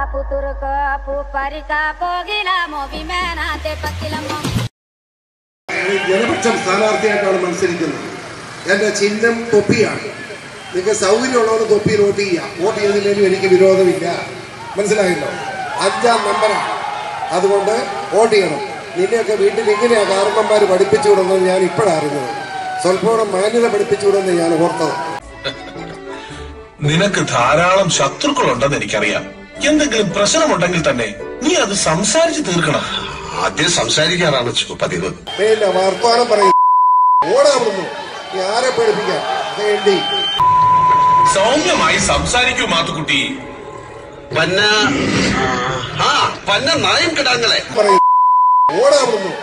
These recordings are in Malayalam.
puturko puparika pogila movimenate pakilamo Janapaksham സ്ഥാനാർത്ഥിയായിട്ടാണ് മത്സരിക്കുന്നത് എൻ്റെ ചിഹ്നം തൊപ്പിയാണ് നിങ്ങൾക്ക് സൗകര്യമുള്ളവർ തൊപ്പി വോട്ട് ചെയ്യാം വോട്ട് ചെയ്തില്ലെങ്കിലും എനിക്ക് വിരോധമില്ല മനസ്സിലായല്ലോ അഞ്ചാം നമ്പറാണ് അതുകൊണ്ട് വോട്ട് ചെയ്യണം നിന്നെയൊക്കെ വീട്ടിൽ ഇങ്ങനെയാ കാരണന്മാർ പഠിപ്പിച്ചു വിടുന്നത് ഞാൻ ഇപ്പോഴാണ് അറിഞ്ഞത് സ്വല്പം മാന്യത പഠിപ്പിച്ചു വിടുന്നത് ഞാൻ ഓർത്തത് നിനക്ക് ധാരാളം ശത്രുക്കളുണ്ടെന്ന് എനിക്കറിയാം എന്തെങ്കിലും പ്രശ്നമുണ്ടെങ്കിൽ തന്നെ നീ അത് സംസാരിച്ച് തീർക്കണം ആദ്യം സംസാരിക്കാറാണ് ചു- പതിവ് പിന്നെ വർത്തമാനം പറയും ഓടാവുന്നു നീ ആരെ പഠിപ്പിക്കാം വേണ്ടി സൗമ്യമായി സംസാരിക്കൂ മാത്തുക്കുട്ടി പന്ന ആ പന്ന നായം കിടാങ്ങളെ പറയും ഓടാവുന്നു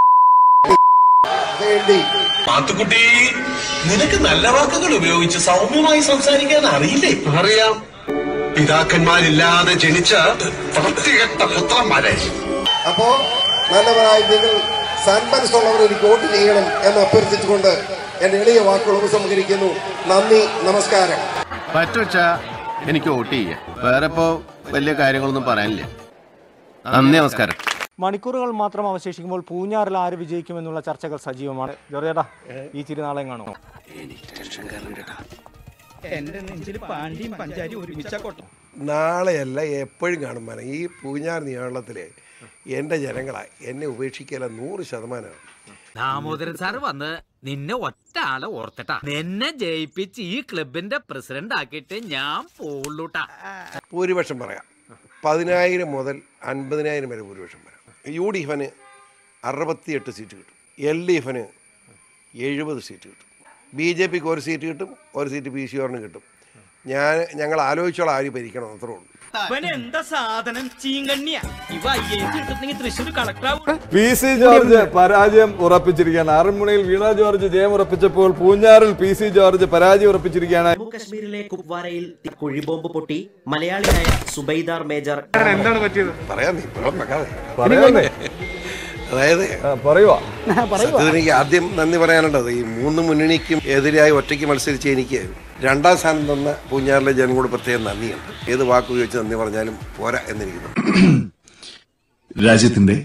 വേണ്ടി മാത്തുക്കുട്ടി നിനക്ക് നല്ല വാക്കുകൾ ഉപയോഗിച്ച് സൗമ്യമായി സംസാരിക്കാൻ അറിയില്ലേ അറിയാം പിതാക്കന്മാരില്ലാതെ ജനിച്ച വൃത്തികെട്ട പുത്രന്മാരെ അപ്പോ നല്ലവരായി നിങ്ങൾ സന്മനസ്സുള്ളവർ എനിക്ക് വോട്ട് ചെയ്യണം എന്ന് അഭ്യർത്ഥിച്ചുകൊണ്ട് എന്റെ എളിയ വാക്കുകൾ ഉപസംഹരിക്കുന്നു നന്ദി നമസ്കാരം പറ്റുവച്ച എനിക്ക് വോട്ട് ചെയ്യാം വേറെ ഇപ്പോ വലിയ കാര്യങ്ങളൊന്നും പറയാനില്ല നന്ദി നമസ്കാരം മണിക്കൂറുകൾ മാത്രം അവശേഷിക്കുമ്പോൾ പൂഞ്ഞാറിൽ ആര് വിജയിക്കുമെന്നുള്ള ചർച്ചകൾ സജീവമാണ് ജോർജേട്ടാ ഈ ചിരുനാളെയും കാണുമോ എന്റെ നെഞ്ചിൽ പാണ്ടിയും പഞ്ചാരി ഒരുമിച്ച കൊട്ടം നാളെയല്ല എപ്പോഴും കാണും മന ഈ പൂഞ്ഞാർ നിയമത്തിലെ എൻ്റെ ജനങ്ങളാ എന്നെ ഉപേക്ഷിക്കല നൂറ് ശതമാനമാണ് ദാമോദരൻ സാറ് വന്ന് നിന്നെ ഒറ്റ ആളെ ഓർത്തിട്ടാ നിന്നെ ജയിപ്പിച്ച് ഈ ക്ലബിന്റെ പ്രസിഡന്റ് ആക്കിയിട്ട് ഞാൻ പോളൂട്ടാ ഭൂരിപക്ഷം പറയാം പതിനായിരം മുതൽ അൻപതിനായിരം വരെ ഭൂരിപക്ഷം പറയാം യു ഡി എഫിന് അറുപത്തിയെട്ട് സീറ്റ് കിട്ടും എൽ ഡി എഫിന് എഴുപത് സീറ്റ് കിട്ടും ബി ജെ പിക്ക് ഒരു സീറ്റ് കിട്ടും ഒരു സീറ്റ് പി സി ഓറിന് കിട്ടും ഞാൻ ഞങ്ങൾ ആലോചിച്ചോളാം ആര് ഭരിക്കണം അത്രേ ഉള്ളൂ ഇവൻ എന്താ സാധനം ചീങ്കണ്ണിയാ ഇവ ഐ എ കിട്ടുന്നെങ്കിൽ തൃശ്ശൂർ കളക്ടർ ആവും പി സി ജോർജ് പരാജയം ഉറപ്പിച്ചിരിക്കുകയാണ് ആറന്മുളയിൽ വീണ ജോർജ് ജയം ഉറപ്പിച്ചപ്പോൾ പൂഞ്ഞാറിൽ പി സി ജോർജ് പരാജയം ഉറപ്പിച്ചിരിക്കുകയാണ് ജമ്മു കശ്മീരിലെ കുപ്വാരയിൽ കുഴിബോംബ് പൊട്ടി മലയാളിയായ സുബൈദാർ മേജർ എന്താണ് പറ്റിയത് പറയാം നീ വെള്ളം വെക്കാതെ പറയാന്നേ അതായത് പറയുവാ സത്യത്തിൽ എനിക്ക് ആദ്യം നന്ദി പറയാനുള്ളത് ഈ മൂന്ന് മുന്നണിക്കും എതിരായി ഒറ്റയ്ക്ക് മത്സരിച്ച് എനിക്ക് രണ്ടാം സ്ഥാനം തന്ന പൂഞ്ഞാറിലെ ജനങ്ങളോട് പ്രത്യേകം നന്ദിയുണ്ട് ഏത് വാക്ക് ഉപയോഗിച്ച് നന്ദി പറഞ്ഞാലും പോരാ എന്നിരിക്കുന്നു രാജ്യത്തിന്റെ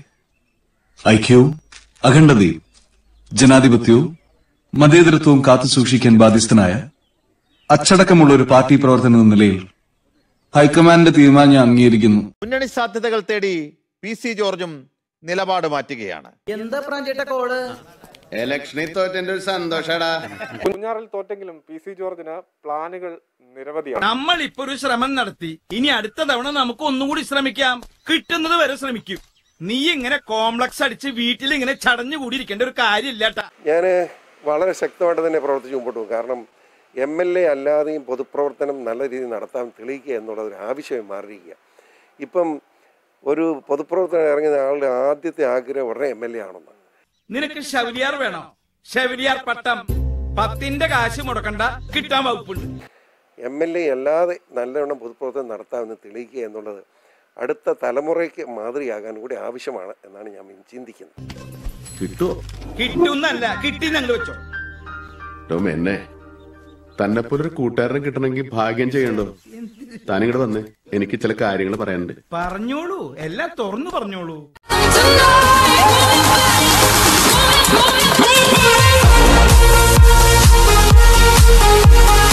ഐക്യവും അഖണ്ഡതയും ജനാധിപത്യവും മതേതരത്വവും കാത്തുസൂക്ഷിക്കാൻ ബാധ്യസ്ഥനായ അച്ചടക്കമുള്ള ഒരു പാർട്ടി പ്രവർത്തനം എന്ന നിലയിൽ ഹൈക്കമാൻഡിന്റെ തീരുമാനം ഞാൻ അംഗീകരിക്കുന്നു മുന്നണി സാധ്യതകൾ തേടി പി സി ജോർജും നിലപാട് മാറ്റുകയാണ് എന്താ പ്രാഞ്ചേട്ട കോള് ഇലക്ഷനിൽ തോറ്റന്റെ ഒരു സന്തോഷടാ പൂഞ്ഞാറിൽ തോറ്റെങ്കിലും പി സി ജോർജിന് പ്ലാനുകൾ നിരവധിയാണ് നമ്മൾ ഇപ്പൊ ഒരു ശ്രമം നടത്തി ഇനി അടുത്ത തവണ നമുക്ക് ഒന്നുകൂടി ശ്രമിക്കാം കിട്ടുന്നത് വരെ ശ്രമിക്കും നീ ഇങ്ങനെ കോംപ്ലക്സ് അടിച്ച് വീട്ടിൽ ഇങ്ങനെ ചടഞ്ഞുകൂടി ഇരിക്കേണ്ട ഒരു കാര്യമില്ലാട്ടാ ഞാൻ വളരെ ശക്തമായിട്ട് തന്നെ പ്രവർത്തിച്ച് മുമ്പോട്ട് പോകും കാരണം എം എൽ എ അല്ലാതെയും പൊതുപ്രവർത്തനം നല്ല രീതിയിൽ നടത്താൻ തെളിയിക്കുക എന്നുള്ളത് ഒരു ആവശ്യമായി മാറിയിരിക്കുക ഇപ്പം ഒരു പൊതുപ്രവർത്തനം ഇറങ്ങുന്ന ആളുടെ ആദ്യത്തെ ആഗ്രഹം ഉടനെ എം എൽ എ ആണെന്ന് നിനക്ക് ഷവലിയാർ വേണോ ഷവലിയാർ പട്ടം പത്തിന്റെ കാശ് മുടക്കണ്ട കിട്ടാൻ വകുപ്പുണ്ട് എം എൽ എ അല്ലാതെ നല്ലവണ്ണം പൊതുപ്രവർത്തനം നടത്താമെന്ന് തെളിയിക്കുക എന്നുള്ളത് അടുത്ത തലമുറയ്ക്ക് മാതൃകയാകാൻ കൂടി ആവശ്യമാണ് എന്നാണ് ഞാൻ ചിന്തിക്കുന്നത് കിട്ടുവോ കിട്ടുന്നല്ല കിട്ടി ഞങ്ങൾ വെച്ചോ ടോം എന്നെ തന്നെ പോലൊരു കൂട്ടുകാരനെ കിട്ടണമെങ്കിൽ ഭാഗ്യം ചെയ്യണ്ടോ താനിങ്ങടെ വന്ന് എനിക്ക് ചില കാര്യങ്ങൾ പറയാനുണ്ട് പറഞ്ഞോളൂ എല്ലാം തുറന്നു പറഞ്ഞോളൂ Tonight